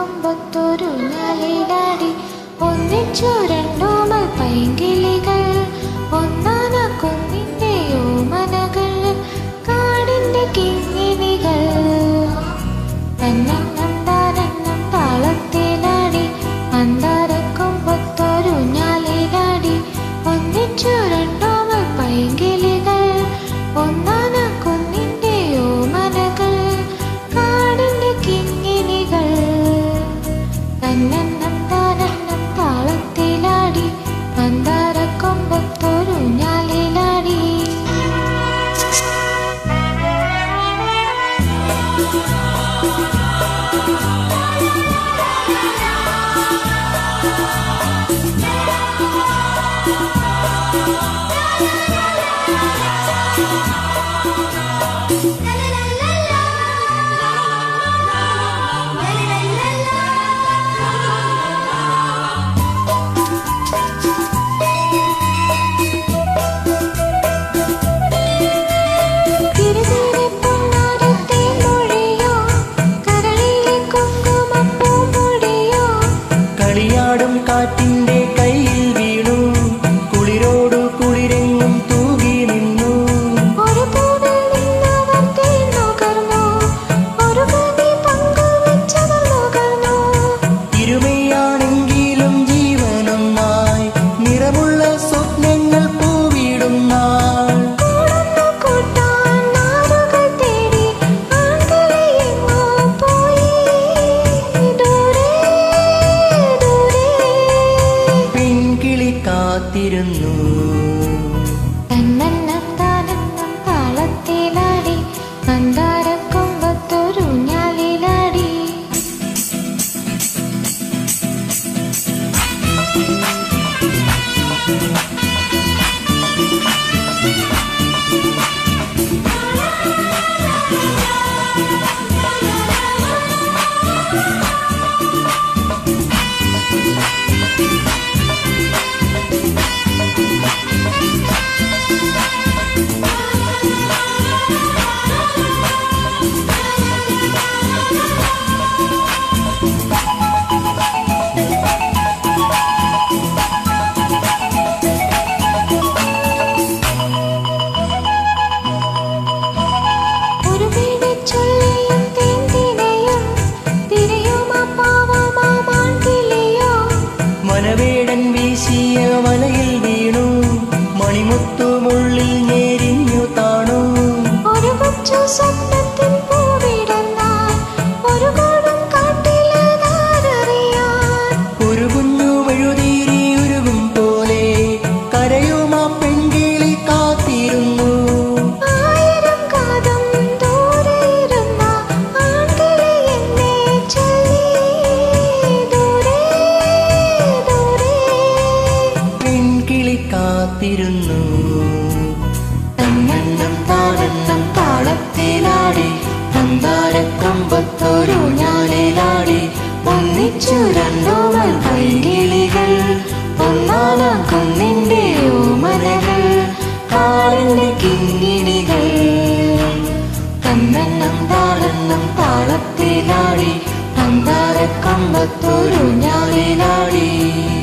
കൊമ്പത്തൊരു ഞാലിലാടി ഒന്നിച്ചു രണ്ടോമൽ പൈങ്കിളികൾ ഒന്നാന കുന്നിന്റെ ഓമനകൾ കാടിന്റെ കിങ്ങിണികൾ തന്നെണ്ണം താരെണ്ണം താളത്തിലാടി മന്ദാരക്കൊമ്പത്തൊരു ഞാലിലാടി ഒന്നിച്ചു രണ്ടോമൽ പൈങ്കിളികൾ ഒന്നാന കുന്നിന്റെ ഓമനകൾ കാടിന്റെ കിങ്ങിണികൾ തന്നെണ്ണം താരെണ്ണം താളത്തിലാടി മന്ദാരക്കൊമ്പത്തൊരു ഞാലിലാടി തിരുനീരെ പൊന്നാരത്തെ മൊഴിയോ കരളിലെ കുങ്കുമപ്പൂമ്പൊടിയോ കളിയാടും കാറ്റിന്റെ കയ്യിൽ വീണു കുളിരോടു കുളിരെങ്ങും തൂകി നിന്നു ഒരു പൂവിൽ നിന്നവർ തേൻ നുകർന്നു ഒരു ഭൂമി പങ്കുവെച്ചവർ നുകർന്നു ഇരുമയാണെങ്കിലും ജീവനൊന്നായി നിറമുള്ള സ്വപ്നങ്ങൾ പൂവിടുന്നാൾ കൂടുന്നു കൂട്ടാൻ നാടുകൾ തേടി ആൺകളെ എങ്ങോ പോയി ദൂരെ ദൂരെ പെൺകിളി കാത്തിരുന്നു തന്നെണ്ണം താനെണ്ണം താളത്തിലാടി മന്ദാരക്കൊമ്പത്തൊരു ഞാലിലാടി ഒരു പീടിച്ചൊല്ലിയും തേൻതിനയും തിരയുമാ പാവമാ മാൻകിളിയോ മനവേടൻ വീശിയ വലയിൽ വീണു മണിമുത്തുമുള്ളിൽ ഞെരിഞ്ഞു താണു ഒരു കൊച്ചു സ്വപ്നത്തിൽ പൂവിടുന്നാൽ ഒരു കൂടും കാട്ടിലതാരറിയാൻ ഒരു കുഞ്ഞു മെഴുതീരി ഉരുകും പോലെ കരയുമാ പെൺകിളി കാത്തിരുന്നു ആയിരം കാതം ദൂരെ ഇരുന്ന ആൺകിളി എന്നെ ചൊല്ലി ദൂരെ ദൂരെ പെൺകിളി കാത്തിരുന്നു തന്നെണ്ണം താഴെണ്ണം താളത്തിലാടി മന്ദാരക്കൊമ്പത്തൊരു ഞാലിലാടി ഒന്നിച്ചു രണ്ടോമൽ പൈകിളികൾ ഒന്നാനാം കുന്നിന്റെ ഓമനകൾ കാടിന്റെ കിങ്ങിണികൾ തന്നെണ്ണം താളെണ്ണം താളത്തിലാടി മന്ദാരക്കൊമ്പത്തൊരു ഞാലിലാടി